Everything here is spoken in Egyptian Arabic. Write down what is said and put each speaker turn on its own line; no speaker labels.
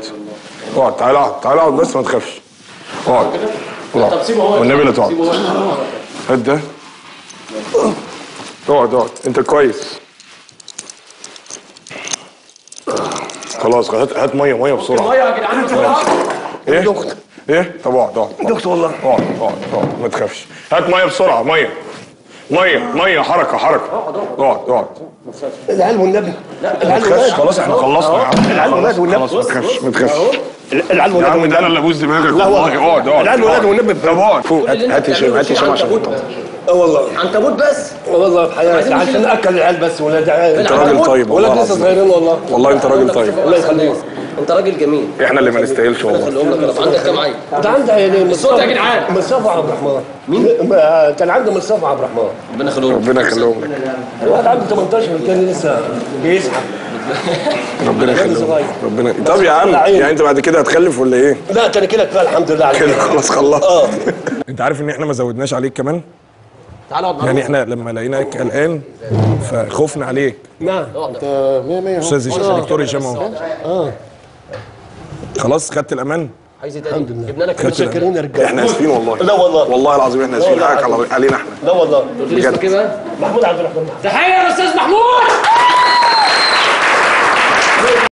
اقعد تعالى اقعد تعالى اقعد بس ما تخافش اقعد اقعد.
طب سيبه هو
والنبي لا تقعد
سيبه هو
هات ده اقعد اقعد انت كويس خلاص هات هات ميه ميه بسرعه
ميه يا جدعان بسرعه
ايه ايه طب اقعد اقعد
دكتور والله
اقعد اقعد اقعد ما تخافش هات ميه بسرعه ميه ميه ميه حركه حركه اقعد اقعد
العيال والنبي
ما
العيال
تخافش
والنبي
خلاص احنا خلصنا يا عم
العيال والنبي والنبي
خلاص ما تخافش ما تخافش
العيال
يا عم
والنبي
ده انا اللي ابوس دماغك
لا
والله
والله.
اقعد اقعد
العيال والولاد
اقعد.
والنبي.
طب اقعد فوق هات هات هشام هات هشام عشان
عنكبوت.
اه والله
عنكبوت بس
والله بحياتي عشان اكل العيال بس ولاد
انت راجل طيب والله
ولاد لسه
العظيم.
صغيرين والله
والله انت راجل طيب
الله يخليك
انت راجل جميل
احنا اللي ما نستاهلش والله
خليهم لك عندك كام عيل
ده عندي يعني
الصوت يا جدعان.
مصطفى عبد الرحمن مين؟ كان عنده مصطفى عبد الرحمن
ربنا يخليهم
ربنا يخليهم لك
الواحد عنده 18 والتاني لسه بيسحب
ربنا يخليهم
صغير.
ربنا طب يا عم
عيني.
يعني انت بعد كده هتخلف ولا ايه؟
لا كان كده كفايه الحمد لله على
كده
كده
خلاص خلصت
اه
انت عارف ان احنا ما زودناش عليك كمان
تعالى اقعد
يعني احنا لما لقيناك قلقان فخفنا عليك
نعم
استاذ هشام دكتور هشام اهو خلاص خدت الامان
عايز ايه تاني جبنا لك
خدت الأمان.
شاكرين يا رجاله
احنا اسفين والله
لا والله
والله العظيم احنا اسفين حقك على- علينا احنا
لا والله
قلت لي اسمك ايه بقى
محمود عبد الرحمن
تحيه يا استاذ محمود